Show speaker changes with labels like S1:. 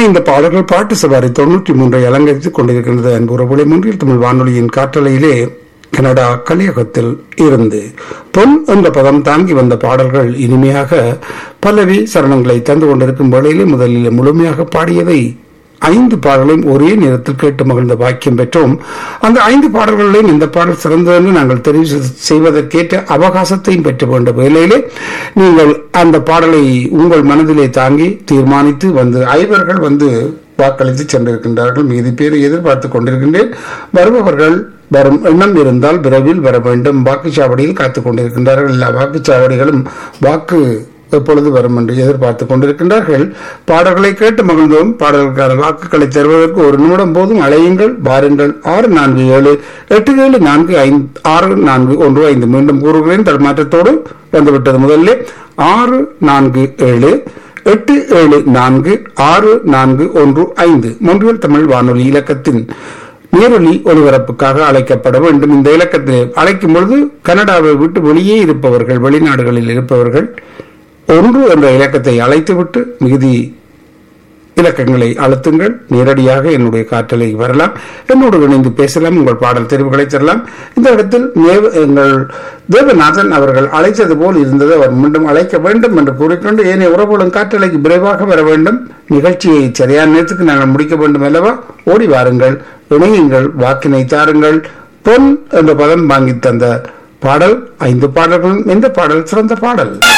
S1: இந்த பாடல்கள் பாட்டு சவாரி தொண்ணூற்றி மூன்றை அலங்கரித்துக் கொண்டிருக்கின்றது அன்புறவுளை முன்றில் தமிழ் வானொலியின் காற்றலையிலே கனடா கலியகத்தில் இருந்து பொன் என்ற பதம் தாங்கி வந்த பாடல்கள் இனிமையாக பல்லவி சரணங்களை தந்து கொண்டிருக்கும் வேளையிலே முதலில் முழுமையாக பாடியதை ஐந்து பாடலையும் ஒரே நேரத்தில் கேட்டு மகிழ்ந்த பாக்கியம் பெற்றோம் அந்த ஐந்து பாடல்களிலும் இந்த பாடல் சிறந்ததென்று நாங்கள் தெரிவு செ- செய்வதற்கேற்ற அவகாசத்தையும் பெற்ற வேண்ட வேளையிலே நீங்கள் அந்த பாடலை உங்கள் மனதிலே தாங்கி தீர்மானித்து வந்து ஐவர்கள் வந்து வாக்களித்து சென்றிருக்கின்றார்கள் மீதி பேர் எதிர்பார்த்து கொண்டிருக்கின்றேன் வருபவர்கள் வரும் எண்ணம் இருந்தால் விரைவில் வர வேண்டும் வாக்குச்சாவடியில் காத்துக் கொண்டிருக்கின்றார்கள் எல்லா வாக்குச்சாவடிகளும் வாக்கு எப்பொழுது வரும் என்று எதிர்பார்த்து கொண்டிருக்கின்றார்கள் பாடல்களை கேட்டு மகிழ்ந்தோம் பாடல்களுக்கான வாக்குகளை தருவதற்கு ஒரு நிமிடம் போதும் அழையுங்கள் வாருங்கள் ஆறு நான்கு ஏழு எட்டு ஏழு நான்கு ஐந்து ஆறு நான்கு ஒன்று ஐந்து மீண்டும் கூறுகிறேன் தடுமாற்றத்தோடு வந்துவிட்டது முதல்ல ஆறு நான்கு ஏழு எட்டு ஏழு நான்கு ஆறு நான்கு ஒன்று ஐந்து மொன்றியல் தமிழ் வானொலி இலக்கத்தின் நேரொலி ஒலிபரப்புக்காக அழைக்கப்பட வேண்டும் இந்த இலக்கத்தில் அழைக்கும் பொழுது கனடாவை விட்டு வெளியே இருப்பவர்கள் வெளிநாடுகளில் இருப்பவர்கள் ஒன்று என்ற இலக்கத்தை அழைத்துவிட்டு மிகுதி இலக்கங்களை அழுத்துங்கள் நேரடியாக என்னுடைய காற்றலை வரலாம் என்னோடு இணைந்து பேசலாம் உங்கள் பாடல் தெரிவுகளை தரலாம் இந்த இடத்தில் நேவ- எங்கள் தேவநாதன் அவர்கள் அழைத்தது போல் இருந்தது அவர் மீண்டும் அழைக்க வேண்டும் என்று கூறிக்கொண்டு ஏனைய உறவுகளும் காற்றலைக்கு விரைவாக வர வேண்டும் நிகழ்ச்சியை சரியான நேரத்துக்கு நாங்கள் முடிக்க வேண்டும் அல்லவா ஓடி வாருங்கள் இணையுங்கள் வாக்கினை தாருங்கள் பொன் என்ற பதம் வாங்கி தந்த பாடல் ஐந்து பாடல்களும் எந்த பாடல் சிறந்த பாடல்